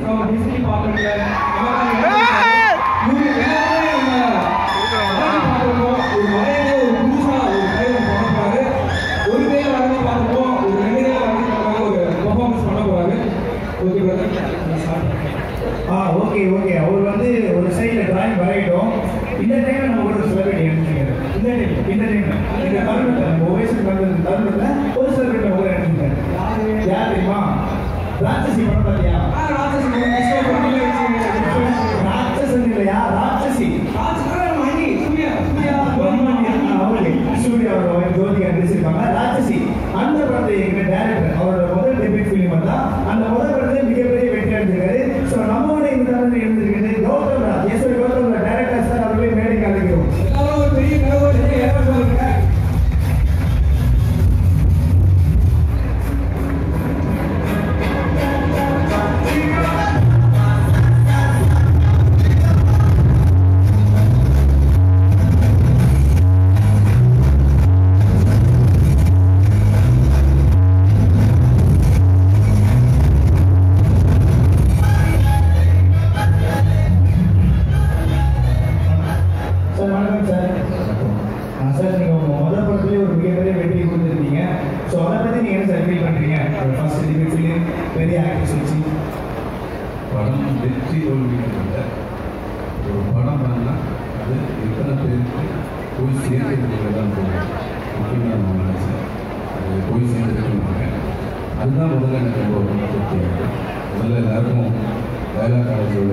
From history டிபார்ட்மெண்ட்ல இவங்க எல்லாருமே நம்ம வரைஞ்சி பார்த்திருப்போம். ஒரு வரையில ஒரு புதுசா ஒரு கலைவன் பண்ண போறாரு ஒரு கையில வரைஞ்சி பார்த்திருப்போம் ஒரு ரெண்டு கையில வரைஞ்சி பார்த்தாங்க ஒரு பெர்ஃபார்மன்ஸ் பண்ண போறாரு ஓகே பிரதர் ஆ ஓகே ஓகே அவர் வந்து ஒரு சைடில் டிராயிங் வரையிட்டோம் இந்த டைம் நம்ம ஒரு செலிபிரிட்டி எடுத்துக்கிறார் இந்த டைம் இந்த டைம் இந்த தருணத்தில் நம்ம வயசுக்கு வந்த தருணத்தில் ஒரு செலிபிரிட்டி ஒரு எடுத்துக்கிறார் யார் தெரியுமா ராட்சசி படம் பார்த்தியா ராட்சசி கிறிஸ்டோபர் வண்டியில வச்சு ராட்சசன் இல்லையா ராட்சசி ராட்சசி மணி சூர்யா சூர்யா அவரு சூர்யா அவரோட ஜோதிகா நடிச்சிருக்காங்க ராட்சசி அந்த படத்தை எங்க டேரக்டர் அவரோட முதல் டெபியூட் ஃபிலிம் தான் அந்த முதல் படத்தை மிகப்பெரிய வெற்றி அடைஞ்சிருக்காரு ஸோ நம்மளோட இந்த தருணம் இருந்திருக்கிறது Gautham Raj yes Gautham Raj director sir அவர்களே மேடை அழைக்கிறோம் எல்லாரும் ஒரு பெரிய கனவு இருக்கு ஏதாவது சொல்லுங்க சார் வணக்கம் சார் ஆ, சார் நீங்க உங்க முதல் படத்துலேயே ஒரு மிகப்பெரிய வெற்றி கொடுத்துருக்கீங்க ஸோ அதை பத்தி நீங்க என்ன சார் ஃபீல் பண்றீங்க ஃபர்ஸ்ட் டெபியூட் ஃபிலிம் பெரிய ஆக்டர்ஸ் வச்சு படம் வெற்றி தோல்விகள் இல்லை ஒரு படம் பண்ணால் அது எத்தனை பேருக்கு போய் சேர்ந்துருக்கிறது தான் தோணும் அப்படின்னு நான் நினச்சேன் அது போய் சேர்ந்துருக்குனாங்க அதுதான் முதல்ல எனக்கு ரொம்ப ரொம்ப திருப்தி இருக்கு. முதல்ல எல்லாருக்கும் வேலை காலேஜோட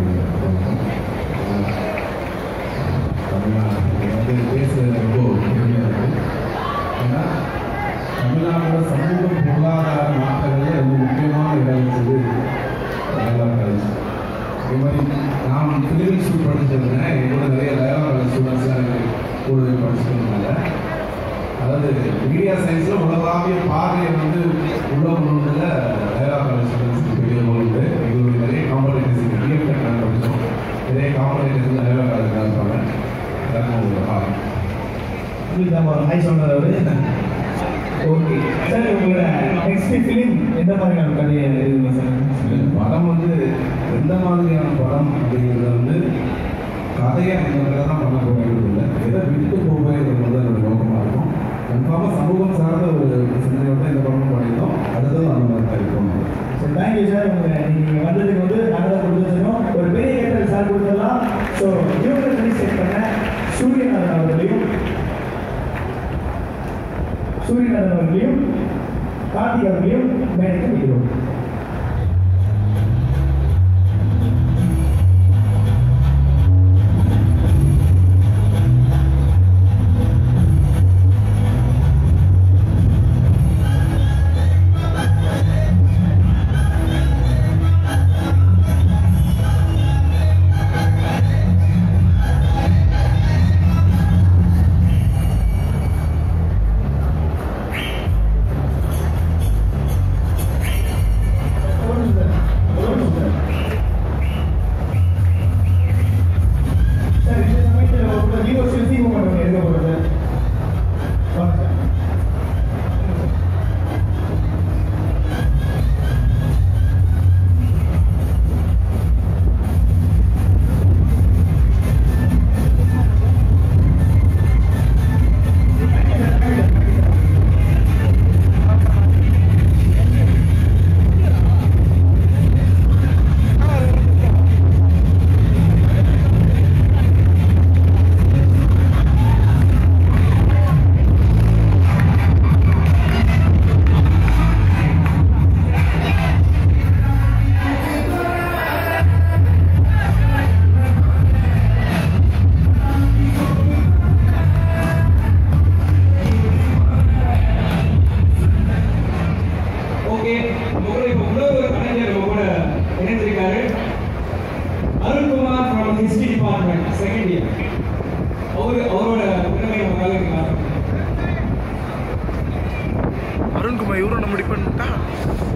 தமிழ்நாடு வந்து பேசுறது ரொம்ப பெருமையாக இருக்குது ஏன்னா தமிழ்நாட்டோட சமூக பொருளாதார மாற்றங்களில் ரொம்ப முக்கியமான இடம் இருக்குது டயலாக் காலேஜ் அதே மாதிரி நான் ஃபிலிம் இன்ஸ்டியூட் படிச்சிருந்தேன் என்னோட நிறைய டயலாக் காலேஜ் ஸ்டூடெண்ட்ஸ்லாம் எனக்கு கூட படிச்சிருந்தனால அதாவது மீடியா சயின்ஸில் உலகளாவிய பார்வையை வந்து உள்ள கொண்டுல டயலாக் காலேஜ் ஸ்டூடெண்ட்ஸுக்கு பெரிய ரோல் உண்டு எங்களுடைய நிறைய காம்படிட்டர்ஸ் டிஎஃப்எட் நாங்கள் படித்தோம் நிறைய காம்படிட்டர்ஸ் டயலாக் காலேஜ் தான் இருப்பாங்க எல்லாருக்கும் ஒரு ஹாய் உங்களுக்கு நம்ம ஒரு ஹாய் சொன்னது அவரு ஓகே சார் உங்களோட நெக்ஸ்ட் ஃபிலிம் எந்த மாதிரியான கதையை எழுதுங்க சார் படம் வந்து எந்த மாதிரியான படம் அப்படிங்கிறத வந்து கதையை இந்த கதை தான் பண்ண போகிறது இல்லை எதை விட்டு போகிறது தான் என்னோட நோக்கமாக இருக்கும் கன்ஃபார்மாக சமூகம் சார்ந்த ஒரு சிந்தனையோட இந்த படம் பண்ணியிருந்தோம் அடுத்தது அந்த மாதிரி தான் இருக்கும் ஸோ தேங்க்யூ சார் உங்க நீங்கள் வந்ததுக்கு வந்து நாங்கள் தான் கொடுத்துருக்கோம் ஒரு பெரிய கேட்டல் சார் கொடுத்துடலாம் ஸோ இவங்களை தனி செட் பண்ண சூரியநாதன் அவர்களையும் சூரியநாதன் அவர்களையும் கார்த்திக் அவர்களையும் மேடைக்கு வைக்கிறோம் சார் இந்த சமயத்தில் ஒரு ஹீரோ செல்ஃபி மூமெண்ட் ஒன்று எடுக்க போகிறோம் சார் வாங்க சார் ஓகே உங்களை இப்போ உழவு கலைஞர் உங்க கூட இணைந்திருக்காரு Arunkumar from history department second year அவரு அவரோட திறமை நம்ம கலந்துக்கலாம் அருண்குமார் இவரும் நம்ம டிபெண்ட்